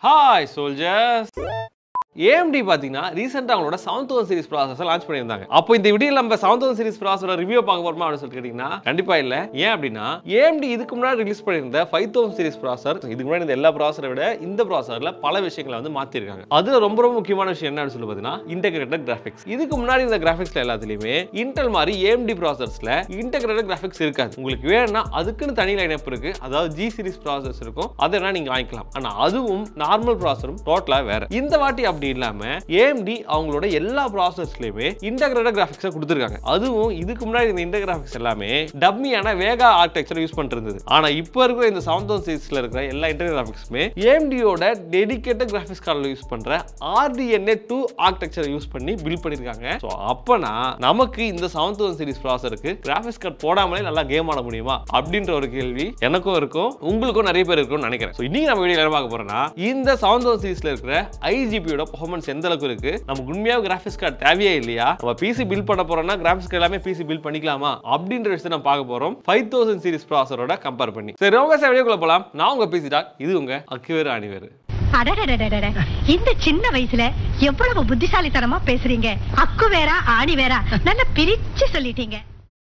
Hi soldiers AMD பாத்தீங்கன்னா ரீசெண்டாக அவங்களோட seven thousand series processor launch பண்ணியிருந்தாங்க அப்போ இந்த வீடியோவில் நம்ம செவன் தௌசண்ட் சீரிஸ் ப்ராசஸோட ரிவ்யூ பார்க்க போறோமா அப்படின்னு சொல்லிட்டு கேட்டிங்கன்னா கண்டிப்பா இல்ல ஏன் அப்படின்னா AMD இதுக்கு முன்னாடி ரிலீஸ் பண்ணியிருந்த ஃபைவ் தௌசண்ட் சீரிஸ் ப்ராசர் இதுக்கு முன்னாடி இந்த எல்லா ப்ராசரை விட இந்த ப்ராசரில் பல விஷயங்களை வந்து மாற்றிருக்காங்க அதுல ரொம்ப ரொம்ப முக்கியமான விஷயம் என்ன அப்படின்னு சொல்லி பார்த்தீங்கன்னா இன்டெகிரேட்டட் கிராஃபிக்ஸ் இதுக்கு முன்னாடி இந்த கிராஃபிக்ஸ்ல எல்லாத்துலயுமே இன்டெல் மாதிரி AMD ப்ராசர்ஸ்ல இன்டெகிரேட்டட் கிராஃபிக்ஸ் இருக்காது உங்களுக்கு வேணும்னா அதுக்குன்னு தனி லைனப் இருக்கு அதாவது ஜி சீரிஸ் ப்ராசஸ் இருக்கும் அதை வேணா நீங்க வாங்கிக்கலாம் ஆனா அதுவும் நார்மல் ப்ராசரும் டோட்டலா வேற இந்த வாட்டி அப்படி இல்லாம AMD அவங்களோட எல்லா ப்ராசஸ்லயுமே இன்டகிரேட்டட் கிராஃபிக்ஸை கொடுத்துருக்காங்க அதுவும் இதுக்கு முன்னாடி இந்த இன்டர் கிராஃபிக்ஸ் எல்லாமே டம்மியான வேகா ஆர்கிடெக்சர் யூஸ் பண்ணிட்டு இருந்தது ஆனா இப்போ இருக்கிற இந்த செவன் தௌசண்ட் சீரிஸ்ல இருக்கிற எல்லா இன்டர் கிராஃபிக்ஸுமே AMD-யோட டெடிகேட்டட் கிராஃபிக்ஸ் கார்டில் யூஸ் பண்ற RDNA டூ ஆர்கிடெக்சர் யூஸ் பண்ணி பில்ட் பண்ணிருக்காங்க ஸோ அப்பனா நமக்கு இந்த செவன் தௌசண்ட் சீரிஸ் ப்ராசருக்கு கிராஃபிக்ஸ் கார்டு போடாமலே நல்லா கேம் ஆட முடியுமா அப்படின்ற ஒரு கேள்வி எனக்கும் இருக்கும் உங்களுக்கும் நிறைய பேர் இருக்கும்னு நினைக்கிறேன் ஸோ இன்னைக்கு நம்ம வீடியோ என்ன பார்க்க போறோம்னா இந்த செவன் தௌசண்ட் சீரிஸ்ல இருக்கிற ஐஜிபியோட பெர்ஃபார்மன்ஸ் எந்த அளவுக்கு இருக்கு நமக்கு உண்மையாக கிராஃபிக்ஸ் கார்டு தேவையே இல்லையா நம்ம பிசி பில் பண்ண போறோம்னா கிராஃபிக்ஸ் கார்டு எல்லாமே பிசி பில் பண்ணிக்கலாமா அப்படின்ற விஷயத்தை நம்ம பார்க்க போறோம் ஃபைவ் தௌசண்ட் சீரிஸ் ப்ராசரோட கம்பேர் பண்ணி சரி ரொம்ப வீடியோக்குள்ள போலாம் நான் உங்க பிசி டாக் இது உங்க அக்குவேறு அணிவேறு அடடடடடட. இந்த சின்ன வயசுல எவ்வளவு புத்திசாலித்தனமா பேசுறீங்க அக்கு வேறா ஆணி வேறா நல்லா பிரிச்சு சொல்லிட்டீங்க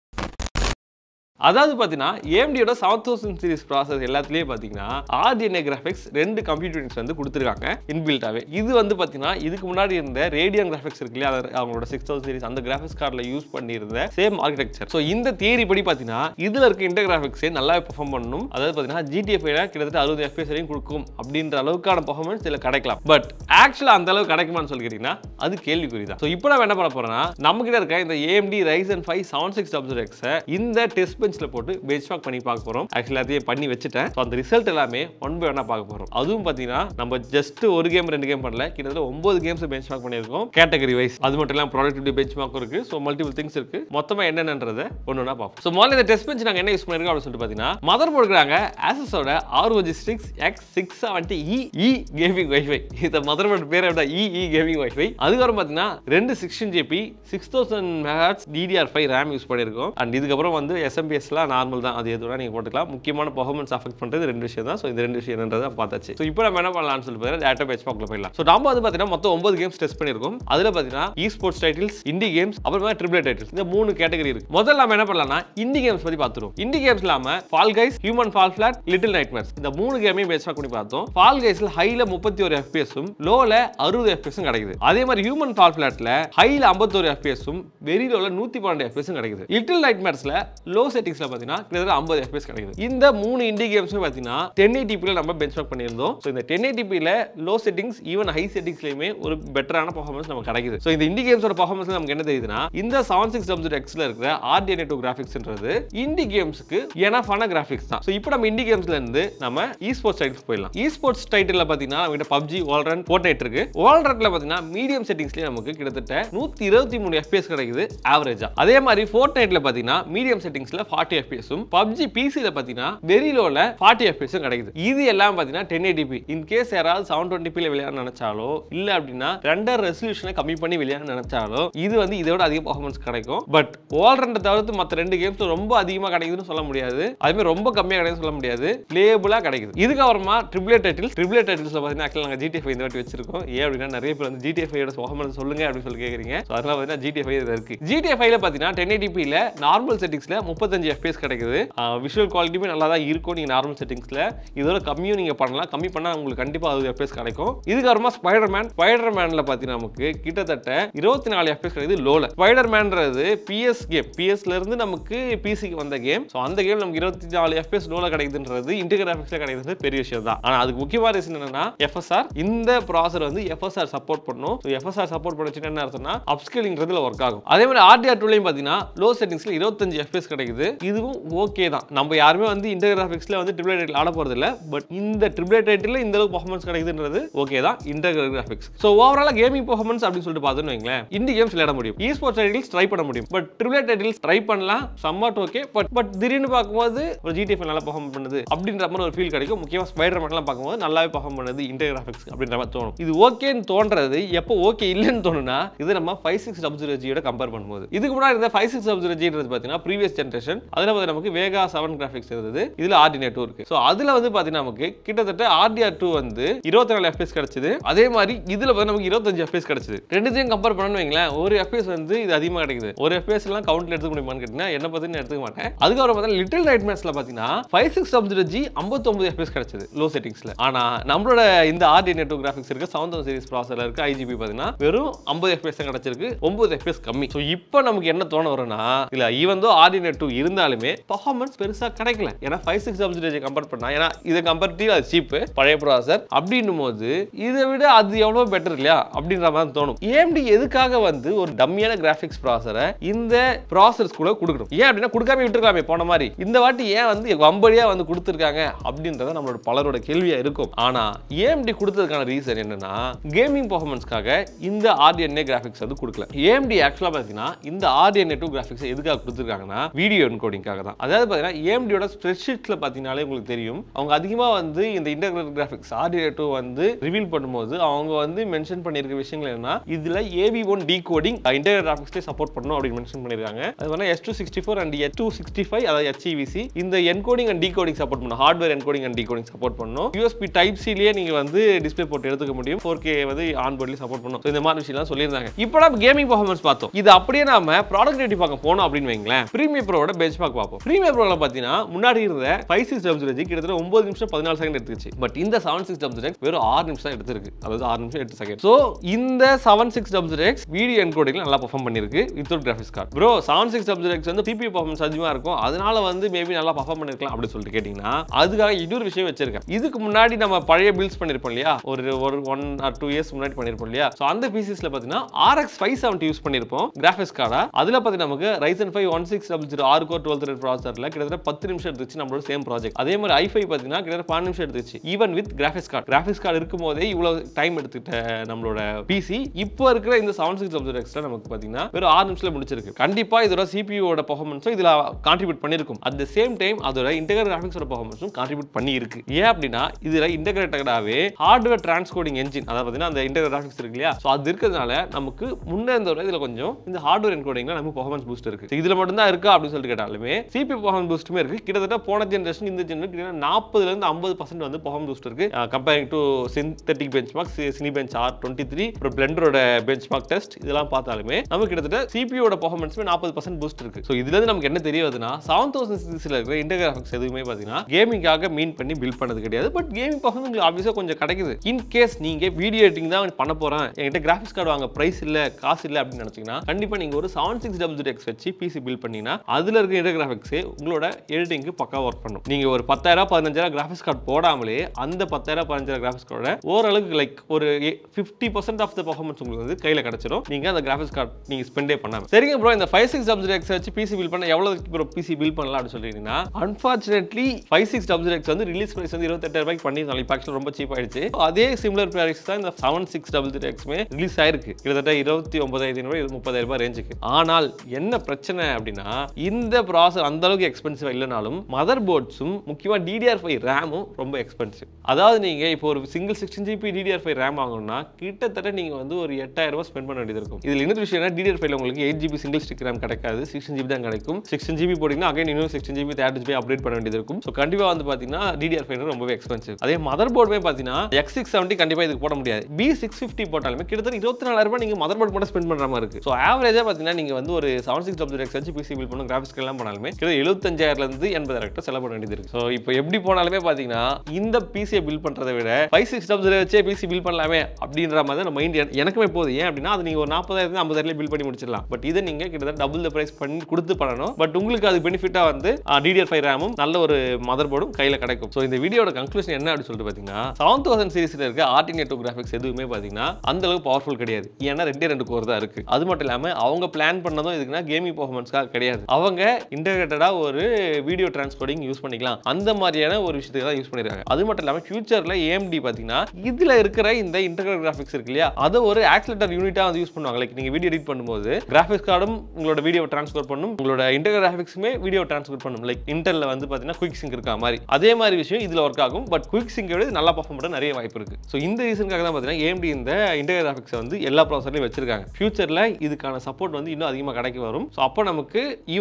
அதாவது பார்த்தீங்கன்னா ஏஎம்டியோட செவன் தௌசண்ட் சீரிஸ் ப்ராசஸ் எல்லாத்துலேயும் பார்த்தீங்கன்னா ஆர்டிஎன்ஏ கிராஃபிக்ஸ் ரெண்டு கம்ப்யூட்டர் யூனிட்ஸ் வந்து கொடுத்துருக்காங்க இன்பில்ட்டாகவே இது வந்து பார்த்தீங்கன்னா இதுக்கு முன்னாடி இருந்த ரேடியன் கிராஃபிக்ஸ் இருக்கு இல்லையா அது அவங்களோட சிக்ஸ் தௌசண்ட் சீரிஸ் அந்த கிராஃபிக்ஸ் கார்டில் யூஸ் பண்ணியிருந்த சேம் ஆர்கிடெக்சர் ஸோ இந்த தியரி படி பார்த்தீங்கன்னா இதில் இருக்க இன்டர் கிராஃபிக்ஸே நல்லாவே பெர்ஃபார்ம் பண்ணணும் அதாவது பார்த்தீங்கன்னா ஜிடிஎஃப்ல கிட்டத்தட்ட அறுபது எஃபிஎஸ் வரையும் கொடுக்கும் அப்படின்ற அளவுக்கான பெர்ஃபார்மன்ஸ் இதில் கிடைக்கலாம் பட் ஆக்சுவலாக அந்த அளவுக்கு கிடைக்குமான்னு சொல்லி கேட்டிங்கன்னா அது கேள்விக்குறி தான் ஸோ இப்போ நம்ம என்ன பண்ண போறோம்னா நம்ம கிட்ட இருக்க இந்த AMD Ryzen five seven six double எக்ஸை இந்த டெஸ்ட் பெஞ்சில் போட்டு பெஞ்ச் மார்க் பண்ணி பார்க்க போறோம் ஆக்சுவலி அதையும் பண்ணி வச்சுட்டேன் ஸோ அந்த ரிசல்ட் எல்லாமே ஒன் பை ஒன்னா பார்க்க போறோம் அதுவும் பார்த்தீங்கன்னா நம்ம ஜஸ்ட் ஒரு கேம் ரெண்டு கேம் பண்ணல கிட்டத்தட்ட ஒன்பது கேம்ஸ் பெஞ்ச் மார்க் பண்ணியிருக்கோம் கேட்டகரி வைஸ் அது மட்டும் இல்லாமல் ப்ராடக்டிவிட்டி பெஞ்ச் மார்க்கும் இருக்கு ஸோ மல்டிபிள் திங்ஸ் இருக்கு மொத்தமா என்னென்னன்றதை ஒன்று ஒன்றா பார்ப்போம் ஸோ முதல்ல இந்த டெஸ்ட் பெஞ்ச் நாங்கள் என்ன யூஸ் பண்ணிருக்கோம் அப்படின்னு சொல்லிட்டு பார்த்தீங்கன்னா மதர் போடுறாங்க ஆசஸோட ROG six X six seventy E E gaming wifi இந்த மதர் போர்டு பேர் எப்படி இ இ கேமிங் வைஃபை அதுக்கப்புறம் பார்த்தீங்கன்னா ரெண்டு sixteen GB six thousand megahertz DDR five RAM use பண்ணியிருக்கோம் அண்ட் இதுக்கப்புறம் வந்து எஸ்எம்பிஎஸ்லாம் நார்மல் தான் அது எதுனா நீங்கள் போட்டுக்கலாம் முக்கியமான பர்ஃபார்மன்ஸ் அஃபெக்ட் பண்ணுறது ரெண்டு விஷயம் தான் ஸோ இந்த ரெண்டு விஷயம் என்னன்றதை பார்த்தாச்சு ஸோ இப்போ நம்ம என்ன பண்ணலாம்னு சொல்லி பார்த்தீங்கன்னா டேட்டா பேஜ் பார்க்கல போயிடலாம் ஸோ நம்ம வந்து பார்த்தீங்கன்னா மொத்தம் ஒன்பது கேம்ஸ் டெஸ்ட் பண்ணியிருக்கோம் அதில் பார்த்தீங்கன்னா esports titles indie games அப்புறமா ட்ரிபிள் டைட்டில்ஸ் இந்த மூணு கேட்டகரி இருக்கு முதல்ல நம்ம என்ன பண்ணலாம்னா இண்டி கேம்ஸ் பற்றி பார்த்துருவோம் இண்டி கேம்ஸ் இல்லாமல் Fall Guys Human Fall Flat Little Nightmares இந்த மூணு கேமையும் பேஸ் பண்ணி பார்த்தோம் ஃபால் கைஸ்ல ஹைல முப்பத்தி ஒரு எஃபிஎஸும் லோல அறுபது எஃபிஎஸும் கிடைக்குது அதே மாதிரி ஹியூமன் ஃபால் ஃபிளாட்ல ஹைல ஐம்பத்தோரு எஃபிஎஸும் வெரி லோல நூத்தி பன்னெண்டு எஃபிஎஸும் கிடைக்குது லிட்டில் நைட்மேர்ஸ்ல லோ செட்டிங்ஸ்ல பார்த்தீங்கன்னா கிட்டத்தட்ட ஐம்பது எஃபிஎஸ் கிடைக்குது இந்த மூணு இண்டி கேம்ஸும் பார்த்தீங்கன்னா டென் ஏடிபியில் நம்ம பெஞ்ச் மார்க் பண்ணியிருந்தோம் ஸோ இந்த டென் ஏடிபியில் லோ செட்டிங்ஸ் ஈவன் ஹை செட்டிங்ஸ்லையுமே ஒரு பெட்டரான பர்ஃபார்மன்ஸ் நமக்கு கிடைக்குது ஸோ இந்த இண்டி கேம்ஸோட பர்ஃபார்மன்ஸ் நமக்கு என்ன தெரியுதுன்னா இந்த செவன் சிக்ஸ் டபுள் எக்ஸ்ல இருக்கிற ஆர்டிஎன்ஏ டூ கிராஃபிக்ஸ்ன்றது இண்டி கேம்ஸ்க்கு எனஃபான கிராஃபிக்ஸ் தான் ஸோ இப்போ நம்ம இண்டி கேம்ஸ்ல இருந்து நம்ம இ ஸ்போர்ட்ஸ் டைட்டில் போயிடலாம் இ ஸ்போர்ட்ஸ் டைட்டில் பார்த்தீங்கன்னா நம்ம கிட்ட பப்ஜி வால்ரன் போர்ட்நைட் இருக்கு வால்ரன்ல பார்த்தீங்கன்னா மீடியம் செட்டிங்ஸ்லேயே நமக்கு கிட்டத்தட்ட நூற்றி இருபத்தி மூணு எஃபிஎஸ் கிடைக்குது ஆவரேஜா அதே மாதிரி ஃபோர்ட் நைட்ல பார்த்தீங்கன்னா மீடியம் செட்டிங்ஸ்ல ஃபார்ட்டி எஃபிஎஸும் பப்ஜி பிசியில் பார்த்தீங்கன்னா வெரி லோல ஃபார்ட்டி எஃபிஎஸும் கிடைக்குது இது எல்லாம் பார்த்தீங்கன்னா டென் ஏடிபி இன் கேஸ் யாராவது செவன் டுவெண்ட்டி பியில் விளையாட நினைச்சாலோ இல்லை அப்படின்னா ரெண்டர் ரெசல்யூஷனை கம்மி பண்ணி விளையாட நினைச்சாலோ இது வந்து இதோட அதிக பர்ஃபார்மன்ஸ் கிடைக்கும் பட் வால்ரன்ட்டை தவிர்த்து மற்ற ரெண்டு கேம்ஸ் ரொம்ப அதிகமாக கிடைக்குதுன்னு சொல்ல முடியாது அதுமாதிரி ரொம்ப கம்மியாக கிடைக்குதுன்னு சொல்ல முடியாது பிளேபிளாக கிடைக்குது இதுக்கப்புறமா ட்ரிபிளே டைட்டில் ட்ரிபிளே டைட்டில்ஸ் பார்த்தீங்கன்னா ஆக்சுவலாக நாங்கள் ஜிடிஎஃப் இந்த வாட்டி வச்சிருக்கோம் ஏன் அப்படின்னா நிறைய பேர் வந்து ஜிடிஎஃப் பர்ஃபார்மன்ஸ் சொல்லுங்க அப்படின்னு சொல்லி கேட்குறீங்க ஸோ அதனால பார்த்தீங்கன்னா ஜிடிஎஃப் இதில் இருக்கு ஜிடிஎஃப் பார்த்தீங்கன்னா டென் ஏடிபியில் நார்மல் செட்டிங்ஸில் முப்பத்தஞ்சு எஃபிஎஸ் கிடைக்குது விஷுவல் குவாலிட்டியுமே நல்லா தான் இருக்கும் நீங்கள் நார்மல் செட்டிங்ஸில் இதோட கம்மியும் நீங்கள் பண்ணலாம் கம்மி பண்ணால் உங்களுக்கு கண்டிப்பாக அது எஃபிஎஸ் கிடைக்கும் இதுக்கப்புறமா ஸ்பைடர் மேன் ஸ்பைடர் மேனில் பார்த்தீங்கன்னா நமக்கு கிட்டத்தட்ட இருபத்தி நாலு எஃபிஎஸ் கிடைக்குது லோல ஸ்பைடர் மேன்றது பிஎஸ் கேம் பிஎஸ்ல இருந்து நமக்கு பிசிக்கு வந்த கேம் ஸோ அந்த கேம் நமக்கு இருபத்தி நாலு எஃபிஎஸ் லோல கிடைக்குதுன்றது இன்டர்கிராஃபிக்ஸில் கிடைக்குது பெரிய விஷயம் தான் ஆனால் அதுக்கு முக்கியமான ரீசன் என்னன்னா எஃப்எஸ்ஆர் இந்த ப்ராசர் வந்து எஃப்எஸ்ஆர் சப்போர்ட் பண்ணும் ஸோ எஃப்எஸ்ஆர் சப்போர்ட் பண்ணுச்சுன்னா என்ன அர்த்தம்னா அப்ஸ்கேலிங்கிறதுல ஒர்க் ஆகும் அதே மாதிரி ஆர்டிஆர் டூலையும் பார்த்தீங்கன்னா லோ செட்டிங்ஸ்ல இருபத்தஞ்சு எஃபிஎஸ் கிடைக்குது இதுவும் ஓகே தான் நம்ம யாருமே வந்து இன்டர்கிராஃபிக்ஸ்ல வந்து ட்ரிபிள் டைட்டில் ஆட போறது இல்ல பட் இந்த ட்ரிபிள் டைட்டில் இந்த அளவுக்கு பர்ஃபார்மன்ஸ் கிடைக்குதுன்றது ஓகே தான் இன்டர்கிராஃபிக்ஸ் ஸோ ஓவரால் கேமிங் பர்ஃபார்மன்ஸ் அப்படின்னு சொல்லிட்டு பார்த்தோன்னு வைங்களேன் இண்டி கேம்ஸ் விளையாட முடியும் இ ஸ்போர்ட்ஸ் டைட்டில்ஸ் ட்ரை பண்ண முடியும் பட் ட்ரிபிள் டைட்டில்ஸ் ட்ரை பண்ணலாம் சம்மாட் ஓகே பட் பட் திடீர்னு பார்க்கும்போது ஒரு ஜிடிஎஃப் நல்லா பர்ஃபார்ம் பண்ணுது அப்படின்ற மாதிரி ஒரு ஃபீல் கிடைக்கும் முக்கியமாக ஸ்பைடர் மேன்லாம் பார்க்கும்போது நல்லாவே பர்ஃபார்ம் பண்ணுது இன்டர்கிராஃபிக்ஸ் அப்படின்ற மாதிரி தோணும் இது ஓகேன்னு தோன்றது எப்போ ஓகே இல்லைன்னு தோணுனா இது நம்ம ஃபைவ் சிக்ஸ் டபுள் ஜீரோ ஜியோட கம்பேர் பண்ணும்போது இதுக்கு முன்னாடி இருந்த ஃபைவ் சிக்ஸ் டபுள் ஜீரோ ஜின்றது பார்த்தீங்கன்னா ப்ரீவியஸ் ஜென்ரேஷன் தௌசண்ட் அதில் வந்து நமக்கு வேகா செவன் கிராஃபிக்ஸ் இருந்தது இதில் ஆர்டினே டூ இருக்கு ஸோ அதில் வந்து பார்த்தீங்கன்னா நமக்கு கிட்டத்தட்ட ஆர்டிஆர் டூ வந்து இருபத்தி நாலு எஃபிஎஸ் கிடைச்சது அதே மாதிரி இதில் வந்து நமக்கு இருபத்தஞ்சு எஃபிஎஸ் கிடைச்சது ரெண்டுத்தையும் கம்பேர் பண்ணணும்னு வைங்களேன் ஒரு எஃபிஎஸ் வந்து இது அதிகமாக கிடைக்குது ஒரு எஃபிஎஸ் எல்லாம் கவுண்ட்ல எடுத்துக்க முடியுமான்னு கேட்டீங்கன்னா என்ன பற்றி எடுத்துக்க மாட்டேன் அதுக்கப்புறம் பார்த்தா லிட்டில் நைட் மேட்ச்ல பார்த்தீங்கன்னா ஃபைவ் சிக்ஸ் சப்ஜெக்ட் ஜி ஐம்பத்தொம்பது எஃபிஎஸ் கிடைச்சது லோ செட்டிங்ஸ்ல ஆனா நம்மளோட இந்த ஆர்டினே டூ கிராஃபிக்ஸ் இருக்கு செவன் தௌசண்ட் சீரிஸ் ப்ராசர் இருக்கு ஐஜிபி பார்த்தீங்கன்னா வெறும் ஐம்பது எஃபிஎஸ் தான் கிடைச்சிருக்கு ஒன்பது எஃபிஎஸ் கம்மி ஸோ இப்போ நமக்கு என்ன தோண வரும்னா இல்ல ஈவன் தோ ஆர்டினே டூ இருந்தாலுமே பர்ஃபார்மன்ஸ் பெருசா கிடைக்கல ஏன்னா ஃபைவ் சிக்ஸ் சப்ஜெக்ட் கம்பேர் பண்ணா ஏன்னா இதை கம்பேரிட்டிவ் அது சீப்பு பழைய ப்ராசர் அப்படின்னும் போது இதை விட அது எவ்வளவு பெட்டர் இல்லையா அப்படின்ற மாதிரி தோணும் ஏஎம்டி எதுக்காக வந்து ஒரு டம்மியான கிராஃபிக்ஸ் ப்ராசரை இந்த ப்ராசர்ஸ் கூட கொடுக்கணும் ஏன் அப்படின்னா கொடுக்காம விட்டுருக்கலாமே போன மாதிரி இந்த வாட்டி ஏன் வந்து வம்படியா வந்து கொடுத்துருக்காங்க அப்படின்றத நம்மளோட பலரோட கேள்வியா இருக்கும் ஆனா ஏஎம்டி கொடுத்ததுக்கான ரீசன் என்னன்னா கேமிங் பர்ஃபார்மன்ஸ்க்காக இந்த ஆர்டிஎன்ஏ கிராஃபிக்ஸ் வந்து கொடுக்கல ஏஎம்டி ஆக்சுவலா பார்த்தீங்கன்னா இந்த ஆர்டிஎன்ஏ டூ கிராஃபிக்ஸ் எதுக்காக கொடுத்துருக்காங்கன்னா வீடியோ என்கோடிங்காக தான் அதாவது பார்த்தீங்கன்னா ஏஎம்டியோட ஸ்ப்ரெட்ஷீட்ல பார்த்தீங்கன்னாலே உங்களுக்கு தெரியும் அவங்க அதிகமாக வந்து இந்த இன்டர்கிரேட் கிராஃபிக்ஸ் ஆர்டிஎன்ஏ டூ வந்து ரிவீல் பண்ணும்போது அவங்க வந்து மென்ஷன் பண்ணியிருக்க விஷயங்கள் என்னன்னா இதுல AV one decoding integrate கிராஃபிக்ஸ்லேயே சப்போர்ட் பண்ணணும் அப்படின்னு மென்ஷன் பண்ணியிருக்காங்க அது வந்து S two sixty four and H two sixty five அதாவது ஹெச்இவிசி இந்த என்கோடிங் அண்ட் டிகோடிங் சப்போர்ட் பண்ணும் hardware encoding and decoding support பண்ணும் யூஎஸ்பி டைப் சிலேயே நீங்க வந்து டிஸ்பிளே போட்டு எடுத்துக்க முடியும் ஃபோர் கே வந்து ஆன் போர்ட்லேயே சப்போர்ட் பண்ணும் So இந்த மாதிரி விஷயம்லாம் சொல்லியிருந்தாங்க இப்போ நம்ம கேமிங் பர்ஃபார்மன்ஸ் பார்த்தோம் இது அப்படியே நாம ப்ராடக்ட் ரேட்டி பார்க்க போனோம் அப்படின்னு வைங்களேன் ப்ரீமியர் ப்ரோட பெஞ்ச் மார்க் பார்ப்போம் ப்ரீமியர் ப்ரோல பார்த்தீங்கன்னா முன்னாடி இருந்த ஃபைவ் சிக்ஸ் டபுள் கிட்டத்தட்ட ஒன்பது நிமிஷம் பதினாலு செகண்ட் எடுத்துச்சு பட் இந்த செவன் சிக்ஸ் டபுள் வெறும் ஆறு நிமிஷம் தான் எடுத்திருக்கு அதாவது ஆறு நிமிஷம் எட்டு செகண்ட் ஸோ இந்த seven six double X video என்கோடிங்ல நல்லா பர்ஃபார்ம் பண்ணிருக்கு without graphics card bro seven six double X வந்து பிபி பர்ஃபார்மன்ஸ் அதிகமாக இருக்கும் அதனால வந்து மேபி நல்லா பர்ஃபார்ம் பண்ணிருக்கலாம் அப்படின்னு சொல்லிட்டு கேட்டிங்கன்னா அதுக்காக இன்னொரு விஷயம் வச்சிருக்கேன் இதுக்கு முன்னாடி நம்ம பழைய பில்ஸ் பண்ணிருப்போம் இல்லையா ஒரு ஒரு ஒன் ஆர் டூ இயர்ஸ் முன்னாடி பண்ணிருப்போம் இல்லையா ஸோ அந்த பிசிஸ்ல பார்த்தீங்கன்னா ஆர்எக்ஸ் ஃபைவ் செவன்ட்டி யூஸ் பண்ணிருப்போம் கிராஃபிக்ஸ் கார்டா அதில் பார்த்தீங்கன்னா நமக்கு Ryzen five one six double zero ஆறு கோர் டுவெல் த்ரெட் ப்ராசரில் கிட்டத்தட்ட பத்து நிமிஷம் எடுத்துச்சு நம்மளோட சேம் ப்ராஜெக்ட் அதே மாதிரி ஐ ஃபைவ் பார்த்தீங்கன்னா கிட்டத்தட்ட பன்னெண்டு நிமிஷம் எடுத்துச்சு even with graphics card graphics card இருக்கும் போதே இவ்வளோ டைம் எடுத்துக்கிட்ட நம்மளோட பிசி இப்போ இருக்கிற இந்த செவன் சிக்ஸ் டபுள் எக்ஸ்ட்ரா நமக்கு பார்த்தீங்கன்னா வெறும் ஆறு நிமிஷத்தில் முடிச்சிருக்கு கண்டிப்பாக இதோட சிபியோட பர்ஃபார்மன்ஸும் இதில் கான்ட்ரிபியூட் பண்ணியிருக்கும் அட் த சேம் டைம் அதோட இன்டெகிரேட் கிராஃபிக்ஸோட பர்ஃபார்மன்ஸும் கான்ட்ரிபியூட் பண்ணி இருக்கு ஏன் அப்படின்னா இதில் இன்டெகிரேட்டடாகவே ஹார்ட்வேர் டிரான்ஸ்கோடிங் என்ஜின் அதாவது பார்த்தீங்கன்னா அந்த இன்டெகிரேட் கிராஃபிக்ஸ் இருக்கு இல்லையா ஸோ அது இருக்கிறதுனால நமக்கு முன்னே இருந்தோட இதில் கொஞ்சம் இந்த ஹார்ட்வேர் என்கோடிங்ல நமக்கு பர்ஃபார்மன்ஸ் பூஸ்ட் இருக்கு இதில் மட்டும் தான் இருக்கா அப்படின்னு சொல்லிட்டு கேட்டாலுமே சிபி பர்ஃபார்மன்ஸ் பூஸ்ட்டுமே இருக்கு கிட்டத்தட்ட போன ஜென்ரேஷன் இந்த ஜென்ரேஷன் கிட்டத்தட்ட நாற்பதுல இருந்து ஐம்பது பர்சன்ட் வந்து பர்ஃபார்மன்ஸ் பூஸ்ட் இருக்கு comparing to synthetic benchmark Cinebench R twenty three அப்புறம் பிளண்டரோட பெஞ்ச் மார்க் டெஸ்ட் இதெல்லாம் பார்த்தாலுமே நமக்கு கிட்டத்தட்ட சிபியோட பர்ஃபார்மன்ஸுமே நாற்பது பர்சன்ட் பூஸ்ட் இருக்கு ஸோ இதுல இருந்து நமக்கு என்ன தெரிய வருதுன்னா செவன் தௌசண்ட் சிக்ஸ்ல இருக்கிற இன்டர்கிராஃபிக்ஸ் எதுவுமே பார்த்தீங்கன்னா கேமிங்காக மீன் பண்ணி பில்ட் பண்ணது கிடையாது பட் கேமிங் பர்ஃபார்மன்ஸ் உங்களுக்கு ஆப்வியஸாக கொஞ்சம் கிடைக்குது இன் கேஸ் நீங்க வீடியோ எடிட்டிங் தான் பண்ண போறேன் என்கிட்ட கிராஃபிக்ஸ் கார்டு வாங்க பிரைஸ் இல்ல காசு இல்ல அப்படின்னு நினைச்சீங்கன்னா கண்டிப்பா நீங்க ஒரு செவன் சிக்ஸ் டபுள் எக்ஸ் வச்சு பிசி பில்ட் பண்ணீங்கன்னா அதுல இருக்க இன்டர் கிராஃபிக்ஸ் உங்களோட எடிட்டிங்க்கு பக்கா ஒர்க் பண்ணும் நீங்க ஒரு பத்தாயிரம் பதினஞ்சாயிரம் கிராஃபிக்ஸ் கார்டு போடாமலே அந்த பத்தாயிரம் பதினஞ்சாயிரம் கிராஃபிக்ஸ் கார்டோட ஓரளவுக்கு லைக் ஒரு fifty percent of the performance உங்களுக்கு வந்து கையில கிடைச்சிடும் நீங்க அந்த கிராஃபிக்ஸ் கார்டு நீங்க ஸ்பெண்டே பண்ணாம சரிங்க ப்ரோ இந்த ஃபைவ் சிக்ஸ் டபுள் எக்ஸ் வச்சு பிசி பில் பண்ண எவ்வளவு ப்ரோ பிசி பில் பண்ணலாம் அப்படின்னு சொல்லிட்டீங்கன்னா unfortunately five six double X வந்து ரிலீஸ் பிரைஸ் வந்து இருபத்தெட்டாயிரம் ரூபாய்க்கு பண்ணிருந்தாங்க இப்போ ஆக்சுவலாக ரொம்ப சீப் ஆயிடுச்சு அதே சிமிலர் பிரைஸ் தான் இந்த செவன் சிக்ஸ் டபுள் எக்ஸ்மே ரிலீஸ் ஆயிருக்கு கிட்டத்தட்ட இருபத்தி ஒன்பதாயிரத்தி ரூபாய் முப்பதாயிரம் ரூபாய் ரேஞ்சுக்கு ஆனால் என்ன பிரச்சனை அப்படின்னா இந்த ப்ராசர் அந்த அளவுக்கு எக்ஸ்பென்சிவ் இல்லைனாலும் மதர் போர்ட்ஸும் முக்கியமாக டிடிஆர் ஃபைவ் ரேமும் ரொம்ப எக்ஸ்பென்சிவ் அதாவது நீங்க இப்போ ஒரு single sixteen GB DDR five RAM வாங்கணும்னா கிட்டத்தட்ட நீங்க வந்து ஒரு எட்டாயிரம் ரூபாய் ஸ்பெண்ட் பண்ண வேண்டியது இருக்கும் இதுல இன்னொரு விஷயம் டிடிஆர் ஃபைவ்ல உங்களுக்கு eight GB single stick RAM கிடைக்காது சிக்ஸ்டின் ஜிபி தான் கிடைக்கும் சிக்ஸ்டின் ஜிபி போட்டிங்கன்னா அகைன் இன்னும் sixteen GB thirty GB update பண்ண வேண்டியது இருக்கும் ஸோ கண்டிப்பாக வந்து பார்த்தீங்கன்னா டிடிஆர் ஃபைவ் ரொம்பவே எக்ஸ்பென்சிவ் அதே மதர் போர்டுமே பார்த்தீங்கன்னா எக்ஸ் சிக்ஸ் செவன்ட்டி கண்டிப்பாக இதுக்கு போட முடியாது பி சிக்ஸ் ஃபிஃப்டி போட்டாலுமே கிட்டத்தட்ட இருபத்தி நாலாயிரம் ரூபாய் நீங்கள் மதர் போர்டு மட்டும் ஸ்பெண்ட் பண்ணுற மாதிரி இருக்கு ஸோ ஆவரேஜாக பார்த்தீங்கன்னா நீங்கள் வந்து ஒரு செவன் சிக்ஸ் டபுள் எக்ஸ் வச்சு பிசி பில் பண்ணும் கிராஃபிக்ஸ் எல்லாம் பண்ணாலுமே கிட்ட எழுபத்தஞ்சாயிரம்லேருந்து எண்பதாயிரம் கிட்ட செலவு பண்ண வேண்டியது இருக்கு ஸோ இப்போ எப்படி போனாலுமே பார்த்தீங்கன்னா இந்த பிசியை பில் பண்ணுறதை விட ஃபைவ் சிக்ஸ் டபுள் வச்சே பிசி பில் பண்ணலாமே அப்படின்ற மாதிரி தான் மைண்ட் எனக்குமே போகுது ஏன் அப்படின்னா அது நீங்கள் ஒரு நாற்பதாயிரத்து ஐம்பதாயிரம் பில் பண்ணி முடிச்சிடலாம் பட் இதை நீங்கள் கிட்டத்தட்ட டபுள் த பிரைஸ் பண்ணி கொடுத்து பண்ணணும் பட் உங்களுக்கு அது பெனிஃபிட்டாக வந்து டிடிஆர் ஃபைவ் ரேமும் நல்ல ஒரு மதர் போர்டும் கையில் கிடைக்கும் ஸோ இந்த வீடியோட கன்க்ளூஷன் என்ன அப்படின்னு சொல்லிட்டு பார்த்தீங்கன்னா செவன் தௌசண்ட் சீரிஸில் இருக்க ஆர்டினேட் கிராஃபிக்ஸ் எதுவுமே பார்த்தீங்கன்னா அந்த அளவுக்கு பவர்ஃபுல் கிடையாது ஏன்னா ரெண்டே ரெண்டு கோர் தான் இருக்கு அது மட்டும் இல்லாமல் அவங்க பிளான் பண்ணதும் இதுக்குன்னா கேமிங் பர்ஃபார்மன்ஸ்க்காக கிடையாது அவங்க இன்டகிரேட்டடாக ஒரு வீடியோ டிரான்ஸ்கோடிங் யூஸ் பண்ணிக்கலாம் அந்த மாதிரியான ஒரு விஷயத்துக்கு தான் யூஸ் பண்ணிருக்காங்க அது மட்டும் இல்லாமல் ஃபியூச்சரில் ஏஎம்டி பார்த்தீங்கன்னா இதில் இருக்கிற இந்த இன்டகிரேட் கிராஃபிக்ஸ் இருக்கு இல்லையா அதை ஒரு ஆக்சிலேட்டர் யூனிட்டாக வந்து யூஸ் பண்ணுவாங்க லைக் நீங்கள் வீடியோ எடிட் பண்ணும்போது கிராஃபிக்ஸ் கார்டும் உங்களோட வீடியோ ட்ரான்ஸ்ஃபர் பண்ணும் உங்களோட இன்டகிரேட் கிராஃபிக்ஸுமே வீடியோ ட்ரான்ஸ்ஃபர் பண்ணும் லைக் இன்டர்ல வந்து பார்த்தீங்கன்னா குயிக் சிங்க் இருக்கா மாதிரி அதே மாதிரி விஷயம் இதில் ஒர்க் ஆகும் பட் குயிக் சிங்கை விட இது நல்லா பர்ஃபார்ம் பண்ண நிறைய வாய்ப்பு இருக்கு ஸோ இந்த ரீசனுக்காக தான் பார்த்தீங்கன்னா ஏஎம்டி இந்த இன்டகிரேட் கிராஃபிக்ஸை வந்து எல்லா ப்ராசர்லையும் வச்சிருக்காங்க ஃபியூச்சரில் இதுக்கான சப்போர்ட் வந்து இன்னும் அதிகமாக கிடைக்க வரும் ஸோ அப்போ நமக்கு even though graphics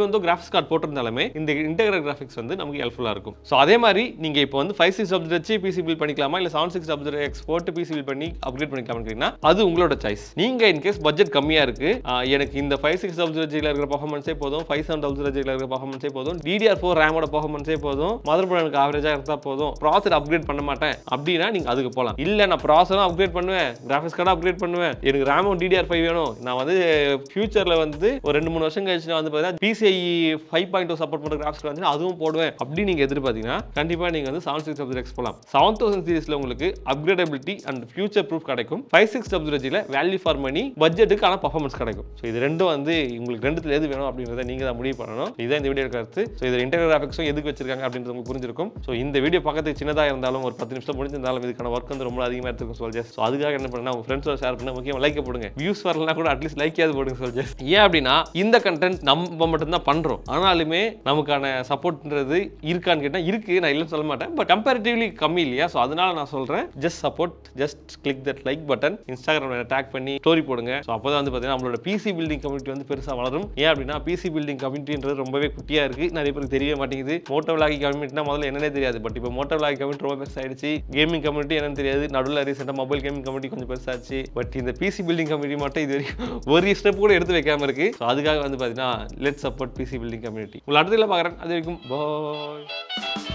graphics card போட்டிருந்தாலுமே இந்த இன்டெகிரல் கிராஃபிக்ஸ் வந்து நமக்கு ஹெல்ப்ஃபுல்லாக இருக்கும் ஸோ அதே மாதிரி நீங்கள் இப்போ வந்து ஃபைவ் சிக்ஸ் சப்ஜெக்ட் வச்சு பிசி பில் பண்ணிக்கலாமா இல்லை செவன் சிக்ஸ் சப்ஜெக்ட் எக்ஸ் போட்டு பிசி பில் பண்ணி அப்கிரேட் பண்ணிக்கலாம்னு கேட்டிங்கன்னா அது உங்களோட சாய்ஸ் நீங்கள் இன்கேஸ் பட்ஜெட் கம்மியாக இருக்கு ஆஹ் எனக்கு இந்த ஃபைவ் சிக்ஸ் சப்ஜெக்டில் இருக்கிற பர்ஃபார்மன்ஸே போதும் ஃபைவ் செவன் சப்ஜெக்டில் இருக்கிற பர்ஃபார்மன்ஸே போதும் டிடிஆர் ஃபோர் ரேமோட பர்ஃபார்மன்ஸே போதும் மதர் போர்டு எனக்கு ஆவரேஜாக இருந்தால் போதும் ப்ராசர் அப்கிரேட் பண்ண மாட்டேன் அப்படின்னா நீங்கள் அதுக்கு போகலாம் இல்லை நான் ப்ராசரும் அப்கிரேட் பண்ணுவேன் கிராஃபிக்ஸ் கார்டும் அப்கிரேட் பண்ணுவேன் எனக்கு ரேமும் டிடிஆர் ஃபைவ் வேணும் நான் வந்து ஃபியூச்சரில் வந்து ஒரு ரெண்டு மூணு வருஷம் கழிச்சு நான் வந்து பார்த்தீங்கன்னா PCI five point two support பண்ணுற கிராஃபிக்ஸ் வந்து அதுவும் போடுவேன் அப்படி நீங்கள் எதிர்பார்த்தீங்கன்னா கண்டிப்பாக நீங்கள் வந்து செவன் சிக்ஸ் டபுள் எக்ஸ் போகலாம் செவன் தௌசண்ட் சீரிஸில் உங்களுக்கு அப்கிரேடபிலிட்டி அண்ட் ஃபியூச்சர் ப்ரூஃப் கிடைக்கும் ஃபைவ் சிக்ஸ் டபுள் ஜியில் வேல்யூ ஃபார் மணி பட்ஜெட்டுக்கான பர்ஃபார்மன்ஸ் கிடைக்கும் ஸோ இது ரெண்டும் வந்து உங்களுக்கு ரெண்டுத்துல எது வேணும் அப்படின்றத நீங்கள் தான் முடிவு பண்ணணும் இதுதான் இந்த வீடியோ கருத்து ஸோ இது இன்டர்னல் கிராஃபிக்ஸும் எதுக்கு வச்சிருக்காங்க அப்படின்றது உங்களுக்கு புரிஞ்சிருக்கும் ஸோ இந்த வீடியோ பக்கத்துக்கு சின்னதாக இருந்தாலும் ஒரு பத்து நிமிஷம் முடிஞ்சிருந்தாலும் இதுக்கான ஒர்க் வந்து ரொம்ப அதிகமாக எடுத்துக்கும் சொல்ஜஸ் ஸோ அதுக்காக என்ன பண்ணா உங்கள் ஃப்ரெண்ட்ஸோட ஷேர் பண்ண முக்கியம் லைக் போடுங்க வியூஸ் வரலனா கூட அட்லீஸ்ட் லைக்காவது போடுங்க சொல்ஜஸ் ஏன் அப்படின்னா இந்த கண்டென்ட் நம்ம மட்டும்தான் பண்ணுறோம் ஆனாலுமே நமக்கான சப்போர்ட்ன்றது இருக்கான்னு கேட்டால் இருக்கு நான் இல்லைன்னு சொல்ல மாட்டேன் பட் கம்பேரிட்டிவ்லி கம்மி இல்லையா ஸோ அதனால நான் சொல்கிறேன் just support just click that like button இன்ஸ்டாகிராமில் டேக் பண்ணி ஸ்டோரி போடுங்க ஸோ அப்போ தான் வந்து பார்த்தீங்கன்னா நம்மளோட பிசி பில்டிங் கம்யூனிட்டி வந்து பெருசாக வளரும் ஏன் அப்படின்னா பிசி பில்டிங் கம்யூனிட்டின்றது ரொம்பவே குட்டியாக இருக்குது நிறைய பேருக்கு தெரியவே மாட்டேங்குது மோட்டோ விளாகி கம்யூனிட்டினா முதல்ல என்னன்னே தெரியாது பட் இப்போ மோட்டோ விளாகி கம்யூனிட்டி ரொம்ப பெருசாகிடுச்சு கேமிங் கம்யூனிட்டி என்னன்னு தெரியாது நடுவில் ரீசெண்டாக மொபைல் கேமிங் கம்யூனிட்டி கொஞ்சம் பெருசாச்சு பட் இந்த பிசி பில்டிங் கம்யூனிட்டி மட்டும் இது வரைக்கும் ஒரு ஸ்டெப் கூட எடுத்து வைக்காம இருக்கு ஸோ அதுக்காக வந்து பார்த்தீங்கன்னா let support PC building community உங்களை அடுத்த பார்க்குறேன் அது வரைக்கும் பாய்